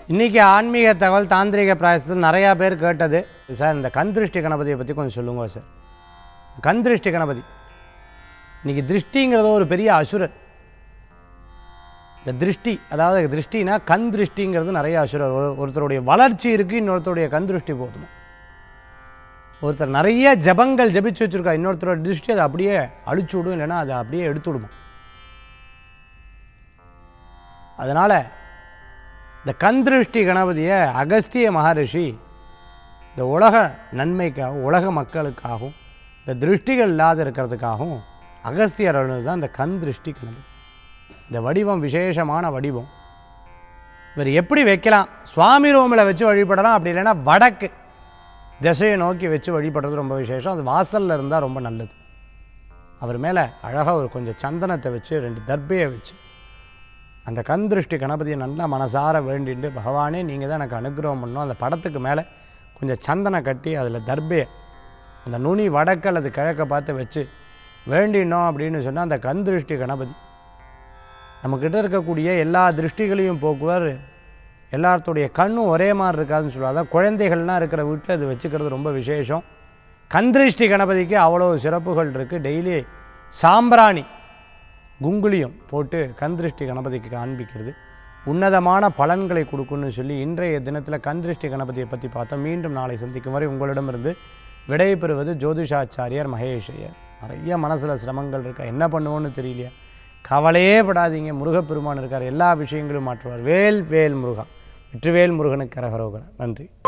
இன்றைக்கி ஆன்மீக தகவல் தாந்திரிக பிராயசத்தில் நிறையா பேர் கேட்டது சார் இந்த கண் திருஷ்டி கணபதியை பற்றி கொஞ்சம் சொல்லுங்க சார் கண் திருஷ்டி கணபதி இன்றைக்கி திருஷ்டிங்கிறது ஒரு பெரிய அசுரர் இந்த திருஷ்டி அதாவது திருஷ்டினா கண் திருஷ்டிங்கிறது நிறைய அசுரர் ஒரு ஒருத்தருடைய வளர்ச்சி இருக்குது இன்னொருத்தருடைய கண் திருஷ்டி போதுமா ஒருத்தர் நிறைய ஜபங்கள் ஜபிச்சு வச்சுருக்கா இன்னொருத்தரோட திருஷ்டி அதை அப்படியே அழிச்சு விடும் இல்லைன்னா அதை அப்படியே எடுத்து விடுமா அதனால் இந்த கண் திருஷ்டி கணபதியை அகஸ்திய மகரிஷி இந்த உலக நன்மைக்காகவும் உலக மக்களுக்காகவும் இந்த திருஷ்டிகள் இல்லாத இருக்கிறதுக்காகவும் அகஸ்தியர் அருள் தான் இந்த கண் திருஷ்டி கணபதி இந்த வடிவம் விசேஷமான வடிவம் இவர் எப்படி வைக்கலாம் சுவாமி ரூமில் வச்சு வழிபடலாம் அப்படி இல்லைன்னா வடக்கு திசையை நோக்கி வச்சு வழிபடுறது ரொம்ப விசேஷம் அது வாசலில் இருந்தால் ரொம்ப நல்லது அவர் மேலே அழகாக ஒரு கொஞ்சம் சந்தனத்தை வச்சு ரெண்டு தர்பையை வச்சு அந்த கண் திருஷ்டி கணபதியை நல்லா மனசார வேண்டிட்டு பகவானே நீங்கள் தான் எனக்கு அனுகிரகம் பண்ணணும் அந்த படத்துக்கு மேலே கொஞ்சம் சந்தனம் கட்டி அதில் தர்பையை அந்த நுனி வடக்கு அல்லது கிழக்க பார்த்து வச்சு வேண்டினோம் அப்படின்னு சொன்னால் அந்த கண் திருஷ்டி கணபதி நம்மக்கிட்ட இருக்கக்கூடிய எல்லா திருஷ்டிகளையும் போக்குவர் எல்லாத்துடைய கண்ணும் ஒரே மாதிரி இருக்காதுன்னு சொல்லுவாங்க அதான் குழந்தைகள்லாம் இருக்கிற வீட்டில் இது வச்சுக்கிறது ரொம்ப விசேஷம் கண் திருஷ்டி கணபதிக்கு அவ்வளோ சிறப்புகள் இருக்குது டெய்லி சாம்பிராணி குங்குலியம் போட்டு கண் திருஷ்டி கணபதிக்கு காண்பிக்கிறது உன்னதமான பலன்களை கொடுக்குன்னு சொல்லி இன்றைய தினத்தில் கண் திருஷ்டி கணபதியை பற்றி பார்த்தோம் மீண்டும் நாளை சந்திக்கும் வரை உங்களிடமிருந்து விடை பெறுவது ஜோதிஷாச்சாரியார் மகேஷ் ஐயர் நிறைய மனசில் சிரமங்கள் இருக்கா என்ன பண்ணுவோன்னு தெரியலையா கவலையே படாதீங்க முருகப்பெருமான் இருக்கார் எல்லா விஷயங்களும் மாற்றுவார் வேல் வேல் முருகா வெற்றிவேல் முருகனுக்கு கரகரோகரா நன்றி